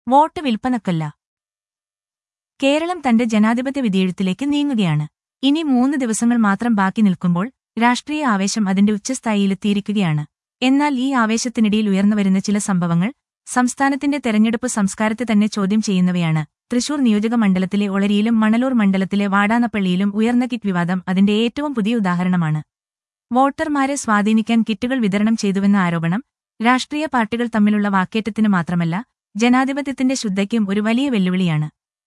vote വിൽപ്പനക്കല്ല Keralam തന്റെ ജനാധിപത്യ വിധിയെഴുത്തിലേക്ക് നീങ്ങുകയാണ് ഇനി മൂന്ന് ദിവസങ്ങൾ മാത്രം ബാക്കി നിൽക്കുമ്പോൾ രാഷ്ട്രീയ ആവേശം അതിന്റെ ഉച്ചസ്ഥായിയിലെത്തിയിരിക്കുകയാണ് എന്നാൽ ഈ ആവേശത്തിനിടയിൽ ഉയർന്നുവരുന്ന ചില സംഭവങ്ങൾ സംസ്ഥാനത്തിന്റെ തെരഞ്ഞെടുപ്പ് സംസ്കാരത്തെ തന്നെ ചോദ്യം ചെയ്യുന്നവയാണ് തൃശൂർ നിയോജക മണ്ഡലത്തിലെ ഒളരിയിലും മണലൂർ മണ്ഡലത്തിലെ വാടാനപ്പള്ളിയിലും ഉയർന്ന കിറ്റ് വിവാദം അതിന്റെ ഏറ്റവും പുതിയ ഉദാഹരണമാണ് വോട്ടർമാരെ സ്വാധീനിക്കാൻ കിറ്റുകൾ വിതരണം ചെയ്തുവെന്ന ആരോപണം രാഷ്ട്രീയ പാർട്ടികൾ തമ്മിലുള്ള വാക്കേറ്റത്തിന് മാത്രമല്ല ജനാധിപത്യത്തിന്റെ ശുദ്ധയ്ക്കും ഒരു വലിയ വെല്ലുവിളിയാണ്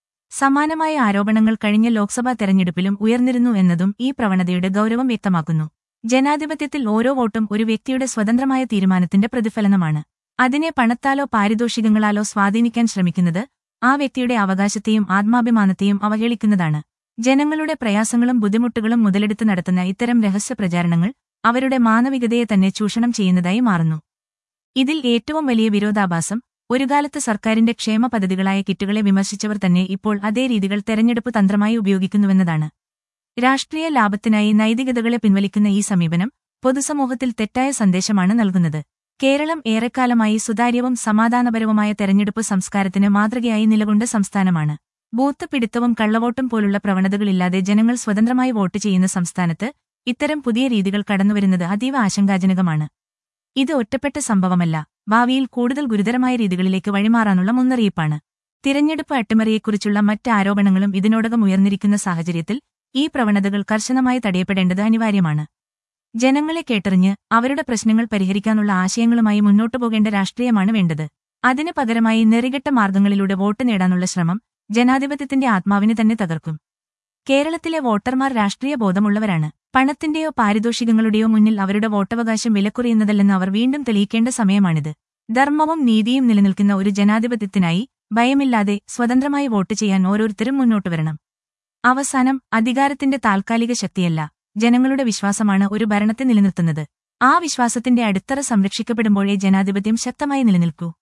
സമാനമായ ആരോപണങ്ങൾ കഴിഞ്ഞ ലോക്സഭാ തെരഞ്ഞെടുപ്പിലും ഉയർന്നിരുന്നു എന്നതും ഈ പ്രവണതയുടെ ഗൗരവം വ്യക്തമാക്കുന്നു ജനാധിപത്യത്തിൽ ഓരോ വോട്ടും ഒരു വ്യക്തിയുടെ സ്വതന്ത്രമായ തീരുമാനത്തിന്റെ പ്രതിഫലനമാണ് അതിനെ പണത്താലോ പാരിതോഷികങ്ങളാലോ സ്വാധീനിക്കാൻ ശ്രമിക്കുന്നത് ആ വ്യക്തിയുടെ അവകാശത്തെയും ആത്മാഭിമാനത്തെയും അവഹേളിക്കുന്നതാണ് ജനങ്ങളുടെ പ്രയാസങ്ങളും ബുദ്ധിമുട്ടുകളും മുതലെടുത്ത് നടത്തുന്ന ഇത്തരം രഹസ്യ പ്രചാരണങ്ങൾ അവരുടെ മാനവികതയെ തന്നെ ചൂഷണം ചെയ്യുന്നതായി മാറുന്നു ഇതിൽ ഏറ്റവും വലിയ വിരോധാഭാസം ഒരു കാലത്ത് സർക്കാരിന്റെ ക്ഷേമ പദ്ധതികളായ കിറ്റുകളെ വിമർശിച്ചവർ തന്നെ ഇപ്പോൾ അതേ രീതികൾ തെരഞ്ഞെടുപ്പ് തന്ത്രമായി ഉപയോഗിക്കുന്നുവെന്നതാണ് രാഷ്ട്രീയ ലാഭത്തിനായി നൈതികതകളെ പിൻവലിക്കുന്ന ഈ സമീപനം പൊതുസമൂഹത്തിൽ തെറ്റായ സന്ദേശമാണ് നൽകുന്നത് കേരളം ഏറെക്കാലമായി സുതാര്യവും സമാധാനപരവുമായ തെരഞ്ഞെടുപ്പ് സംസ്കാരത്തിന് മാതൃകയായി നിലകൊണ്ട സംസ്ഥാനമാണ് ബൂത്ത് പിടുത്തവും കള്ളവോട്ടും പോലുള്ള പ്രവണതകളില്ലാതെ ജനങ്ങൾ സ്വതന്ത്രമായി വോട്ട് ചെയ്യുന്ന സംസ്ഥാനത്ത് ഇത്തരം പുതിയ രീതികൾ കടന്നുവരുന്നത് അതീവ ആശങ്കാജനകമാണ് ഇത് ഒറ്റപ്പെട്ട സംഭവമല്ല ഭാവിയിൽ കൂടുതൽ ഗുരുതരമായ രീതികളിലേക്ക് വഴിമാറാനുള്ള മുന്നറിയിപ്പാണ് തിരഞ്ഞെടുപ്പ് അട്ടിമറിയെക്കുറിച്ചുള്ള മറ്റ് ആരോപണങ്ങളും ഇതിനോടകം ഉയർന്നിരിക്കുന്ന സാഹചര്യത്തിൽ ഈ പ്രവണതകൾ കർശനമായി തടയപ്പെടേണ്ടത് അനിവാര്യമാണ് ജനങ്ങളെ കേട്ടറിഞ്ഞ് അവരുടെ പ്രശ്നങ്ങൾ പരിഹരിക്കാനുള്ള ആശയങ്ങളുമായി മുന്നോട്ടു പോകേണ്ട രാഷ്ട്രീയമാണ് വേണ്ടത് അതിനു പകരമായി നെറികെട്ട മാർഗങ്ങളിലൂടെ വോട്ട് നേടാനുള്ള ശ്രമം ജനാധിപത്യത്തിന്റെ ആത്മാവിനെ തന്നെ തകർക്കും കേരളത്തിലെ വോട്ടർമാർ രാഷ്ട്രീയ ബോധമുള്ളവരാണ് പണത്തിന്റെയോ പാരിതോഷികങ്ങളുടെയോ മുന്നിൽ അവരുടെ വോട്ടവകാശം വിലക്കുറയുന്നതല്ലെന്ന് അവർ വീണ്ടും തെളിയിക്കേണ്ട സമയമാണിത് ധർമ്മവും നീതിയും നിലനിൽക്കുന്ന ഒരു ജനാധിപത്യത്തിനായി ഭയമില്ലാതെ സ്വതന്ത്രമായി വോട്ട് ചെയ്യാൻ ഓരോരുത്തരും മുന്നോട്ടു വരണം അവസാനം അധികാരത്തിന്റെ താൽക്കാലിക ശക്തിയല്ല ജനങ്ങളുടെ വിശ്വാസമാണ് ഒരു ഭരണത്തെ നിലനിർത്തുന്നത് ആ വിശ്വാസത്തിന്റെ അടിത്തറ സംരക്ഷിക്കപ്പെടുമ്പോഴേ ജനാധിപത്യം ശക്തമായി നിലനിൽക്കൂ